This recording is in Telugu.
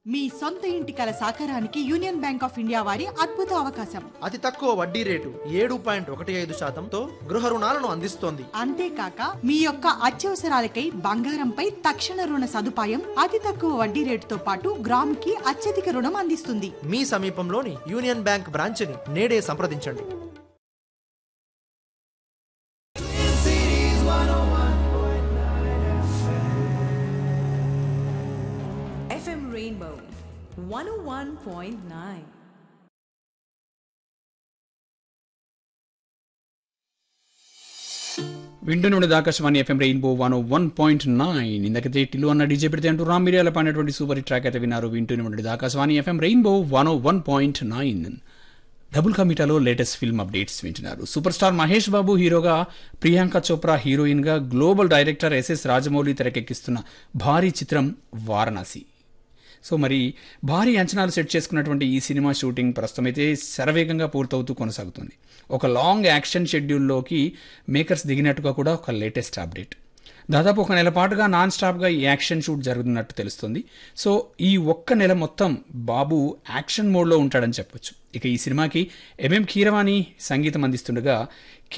మీ సొంత ఇంటి కల సాకారానికి యూనియన్ బ్యాంక్ ఆఫ్ ఇండియా వారి అద్భుత అవకాశం అతి తక్కువ వడ్డీ రేటు ఏడు పాయింట్ ఒకటి ఐదు శాతంతో గృహ రుణాలను అందిస్తోంది అంతేకాక మీ యొక్క అత్యవసరాలకై బంగారంపై తక్షణ రుణ సదుపాయం అతి తక్కువ వడ్డీ రేటుతో పాటు గ్రాముకి అత్యధిక రుణం అందిస్తుంది మీ సమీపంలోని యూనియన్ బ్యాంక్ బ్రాంచ్ని నేడే సంప్రదించండి FM Rainbow 101.9. వింటూనే Akashvani FM Rainbow one one point nine ఇందకైతే టిల్లు అన్న డీజే పెడితే అంటూ రామ్ మిరియాల పాడినటువంటి సూపర్ హిట్ ట్రాక్ అయితే విన్నారు వింటూనే ఉండేది Akashvani FM Rainbow one one point nine double కమిటాలో లేటెస్ట్ ఫిల్మ్ అప్డేట్స్ వింటున్నారు సూపర్ స్టార్ మహేష్ బాబు హీరోగా ప్రియాంక చోప్రా హీరోయిన్గా గ్లోబల్ డైరెక్టర్ ఎస్ఎస్ రాజమౌళి తెరకెక్కిస్తున్న భారీ చిత్రం వారణాసి సో మరి భారీ అంచనాలు సెట్ చేసుకున్నటువంటి ఈ సినిమా షూటింగ్ ప్రస్తుతం అయితే శరవేగంగా పూర్తవుతూ కొనసాగుతుంది ఒక లాంగ్ యాక్షన్ షెడ్యూల్లోకి మేకర్స్ దిగినట్టుగా కూడా ఒక లేటెస్ట్ అప్డేట్ దాదాపు ఒక నెల పాటుగా నాన్ స్టాప్గా ఈ యాక్షన్ షూట్ జరుగుతున్నట్టు తెలుస్తుంది సో ఈ ఒక్క నెల మొత్తం బాబు యాక్షన్ మోడ్లో ఉంటాడని చెప్పొచ్చు ఇక ఈ సినిమాకి ఎంఎం కీరవాణి సంగీతం అందిస్తుండగా